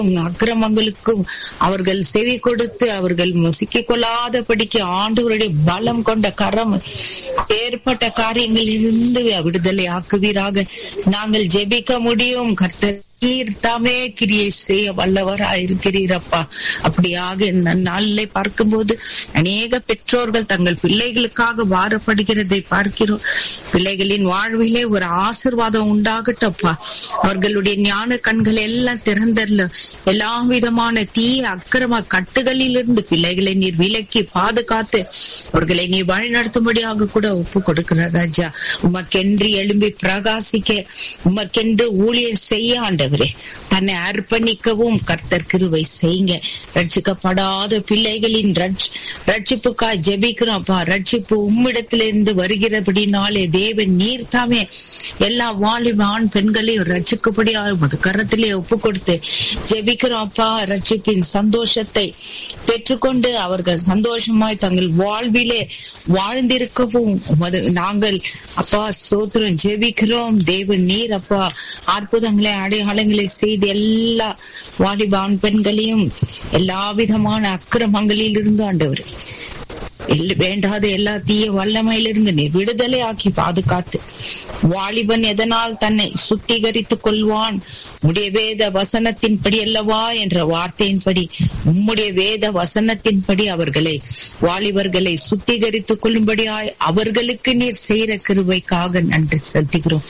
அக்கிரமங்களுக்கும் அவர்கள் செவி கொடுத்து அவர்கள் சிக்கிக் கொள்ளாதபடிக்கு ஆண்டவருடைய பலம் கொண்ட கரம் ஏற்பட்ட காரியங்களில் இருந்து விடுதலை ஆக்குவீராக நாங்கள் ஜெபிக்க முடியும் கர்த்தர் நீர் தாமே கிரியை செய்ய வல்லவராயிருக்கிறீரப்பா அப்படியாக இந்த நாளிலே பார்க்கும்போது அநேக பெற்றோர்கள் தங்கள் பிள்ளைகளுக்காக வாரப்படுகிறதை பார்க்கிறோம் பிள்ளைகளின் வாழ்விலே ஒரு ஆசிர்வாதம் உண்டாகட்டப்பா அவர்களுடைய ஞான கண்கள் எல்லாம் திறந்தரல எல்லா விதமான தீய அக்கிரம கட்டுகளிலிருந்து பிள்ளைகளை நீர் விலக்கி பாதுகாத்து அவர்களை நீ வழிநடத்தும்படியாக கூட ஒப்பு கொடுக்கிற ராஜா உமக்கென்று எழும்பி பிரகாசிக்க உமக்கென்று ஊழியர் செய்ய ஆண்டவரே தன்னை அர்ப்பணிக்கவும் கர்த்தர் கிருவை செய்யுங்க ரட்சிக்கப்படாத பிள்ளைகளின் ரட்சிப்புக்காய் ஜெபிக்கிறோம்ப்பா ரட்சிப்பு உம்மிடத்திலிருந்து வருகிறபடினாலே தேவன் நீர் தாமே எல்லா வாலிப ஆண் பெண்களையும் ரட்சிக்கப்படியாக உமது கரத்திலே ஒப்பு கொடுத்து ஜெபிக்கிறோம்ப்பா ரட்சிப்பின் சந்தோஷத்தை பெற்றுக்கொண்டு அவர்கள் சந்தோஷமாய் தங்கள் வாழ்விலே வாழ்ந்திருக்கவும் உமது நாங்கள் அப்பா சோத்திரம் ஜெபிக்கிறோம் தேவன் நீர் அப்பா அற்புதங்களை அடையாளங்களை செய்து எல்லா வாலிப ஆண் பெண்களையும் எல்லா விதமான அக்கிரமங்களில் இருந்து ஆண்டவர் வேண்டாத எல்லா தீய வல்லமையிலிருந்து நீ விடுதலை ஆக்கி பாதுகாத்து வாலிபன் எதனால் தன்னை சுத்திகரித்துக் கொள்வான் உம்முடைய வேத வசனத்தின்படி அல்லவா என்ற வார்த்தையின்படி உம்முடைய வேத வசனத்தின்படி அவர்களை வாலிபர்களை சுத்திகரித்துக் கொள்ளும்படியாய் அவர்களுக்கு நீர் செய்கிற கிருபைக்காக நன்றி செலுத்துகிறோம்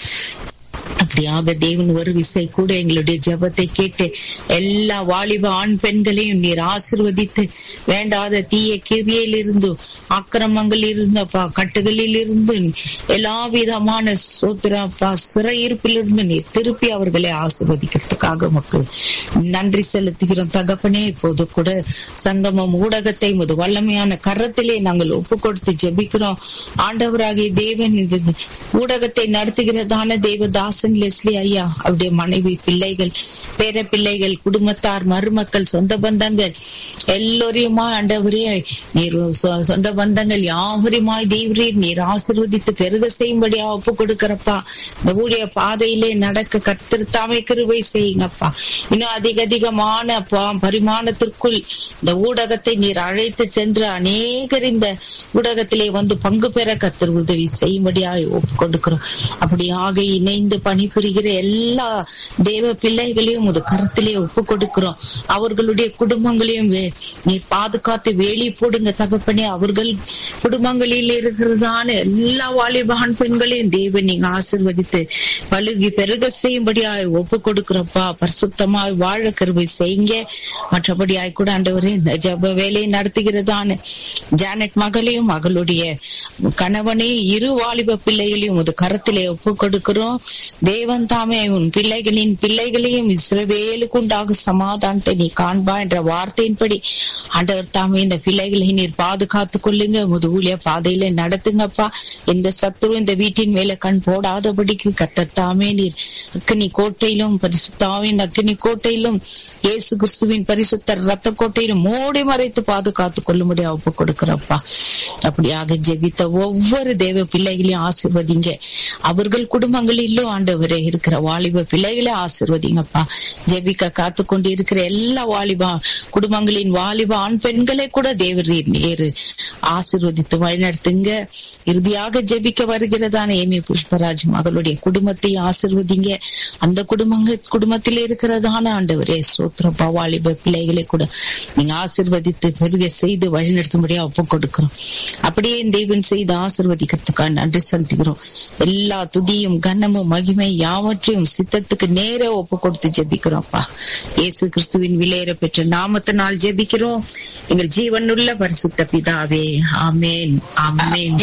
அப்படியாக தேவன் ஒரு விசை கூட எங்களுடைய ஜபத்தை கேட்டு எல்லா வாலிப ஆண் பெண்களையும் நீர் ஆசிர்வதித்து வேண்டாத தீய கிரியில் இருந்து அக்கிரமங்கள் இருந்தப்பா கட்டுகளில் இருந்து எல்லா விதமான சோத்திரப்பா சிறையிருப்பிலிருந்து நீர் திருப்பி அவர்களை ஆசிர்வதிக்கிறதுக்காக உமக்கு நன்றி செலுத்துகிறோம் தகப்பனே இப்போது கூட சங்கமம் ஊடகத்தை முது வல்லமையான கரத்திலே நாங்கள் ஒப்பு கொடுத்து ஜெபிக்கிறோம் ஆண்டவராகிய தேவன் இந்த ஊடகத்தை நடத்துகிறதான தேவதாசன் லெஸ்லி ஐயா அவருடைய மனைவி பிள்ளைகள் பேர பிள்ளைகள் குடும்பத்தார் மருமக்கள் சொந்த பந்தங்கள் எல்லோரையுமா ஆண்டவரே நீர் சொந்த பந்தங்கள் யாவரையுமாய் தேவரீர் நீர் ஆசிர்வதித்து பெருக செய்யும்படியா ஒப்பு கொடுக்கிறப்பா இந்த ஊழிய பாதையிலே நடக்க கத்திருத்தாமை கிருவை செய்யுங்கப்பா இன்னும் அதிக அதிகமான பரிமாணத்திற்குள் இந்த ஊடகத்தை நீர் அழைத்து சென்று அநேகர் இந்த ஊடகத்திலே வந்து பங்கு பெற கத்தர் உதவி செய்யும்படியாய் ஒப்பு கொடுக்கிறோம் அப்படியாக இணைந்து பணிபுரிகிற எல்லா தேவ பிள்ளைகளையும் ஒரு கரத்திலே ஒப்பு கொடுக்கிறோம் அவர்களுடைய குடும்பங்களையும் நீர் பாதுகாத்து வேலி போடுங்க தகப்பனே அவர்கள் குடும்பங்களில் இருக்கிறதான எல்லா வாலிபான் பெண்களையும் தேவன் நீங்க ஆசிர்வதித்து பழுகி பெருக செய்யும்படியாய் ஒப்பு கொடுக்கிறப்பா பரிசுத்தமாய் வாழ கருவை செய்யுங்க மற்றபடியாய் கூட ஆண்டவரே இந்த ஜப வேலையை நடத்துகிறதான ஜானட் மகளையும் மகளுடைய கணவனை இரு வாலிப பிள்ளைகளையும் ஒரு கரத்திலே ஒப்பு கொடுக்கிறோம் தேவன் தாமே உன் பிள்ளைகளின் பிள்ளைகளையும் இஸ்ரவேலுக்கு உண்டாக சமாதானத்தை நீ காண்பா என்ற வார்த்தையின்படி ஆண்டவர் தாமே இந்த பிள்ளைகளை நீர் பாதுகாத்து கொள்ளுங்க முது ஊழிய பாதையில நடத்துங்கப்பா எந்த சத்துரு இந்த வீட்டின் மேல கண் போடாதபடிக்கு கத்தத்தாமே நீர் அக்கினி கோட்டையிலும் பரிசுத்தாவின் அக்கினி கோட்டையிலும் இயேசு கிறிஸ்துவின் பரிசுத்த ரத்த கோட்டையிலும் மூடி மறைத்து பாதுகாத்து கொள்ளும்படி ஒப்பு கொடுக்கிறப்பா அப்படியாக ஜெபித்த ஒவ்வொரு தேவ பிள்ளைகளையும் ஆசிர்வதிங்க அவர்கள் குடும்பங்களிலும் ஆண்டவரே இருக்கிற வாலிப பிள்ளைகளை ஆசிர்வதிங்கப்பா ஜெபிக்க காத்து கொண்டு இருக்கிற எல்லா வாலிபா குடும்பங்களின் வாலிப ஆண் பெண்களை கூட தேவரீர் நேரு ஆசிர்வதித்து வழிநடத்துங்க இறுதியாக ஜெபிக்க வருகிறதான ஏமி புஷ்பராஜ் மகளுடைய குடும்பத்தை ஆசிர்வதிங்க அந்த குடும்பங்க குடும்பத்தில் இருக்கிறதான ஆண்டவரே சோத்திரப்பா வாலிப பிள்ளைகளை கூட நீங்க ஆசிர்வதித்து பெருக செய்து வழிநடத்தும்படியா ஒப்பு கொடுக்கிறோம் அப்படியே தேவன் செய்து ஆசிர்வதிக்கிறதுக்காக நன்றி செலுத்துகிறோம் எல்லா துதியும் கனமும் மகிமை யாவற்றையும் சித்தத்துக்கு நேர ஒப்பு கொடுத்து ஜெபிக்கிறோம்ப்பா இயேசு கிறிஸ்துவின் விலையேற பெற்ற நாமத்தினால் ஜெபிக்கிறோம் எங்கள் ஜீவனுள்ள பரிசுத்த பிதாவே ஆமேன் ஆமேன்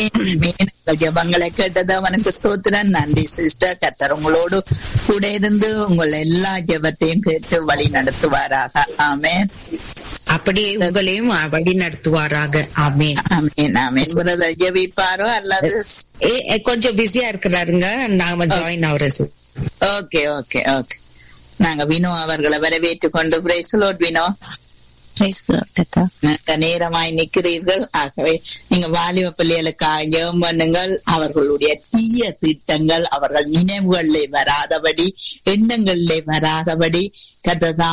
ஜபங்களை கேட்டது அவனுக்கு ஸ்தோத்திரன் நன்றி சிஸ்டர் கத்தர் உங்களோடு கூட இருந்து உங்கள் எல்லா ஜபத்தையும் கேட்டு வழி நடத்துவாராக ஆமேன் அப்படியே உங்களையும் வழி நடத்துவாராக ஆமேன் ஆமேன் ஆமேன் பிரதர் ஜெபிப்பாரோ அல்லது கொஞ்சம் பிஸியா இருக்கிறாருங்க நாம ஜாயின் ஆகுறது ஓகே ஓகே ஓகே நாங்க வினோ அவர்களை வரவேற்று கொண்டு பிரைஸ்லோட் வினோ நேரமாய் நிற்கிறீர்கள் ஆகவே நீங்க வாலிப பிள்ளைகளுக்காக ஜெபம் பண்ணுங்கள் அவர்களுடைய தீய திட்டங்கள் அவர்கள் நினைவுகளிலே வராதபடி எண்ணங்களிலே வராதபடி கத்ததான்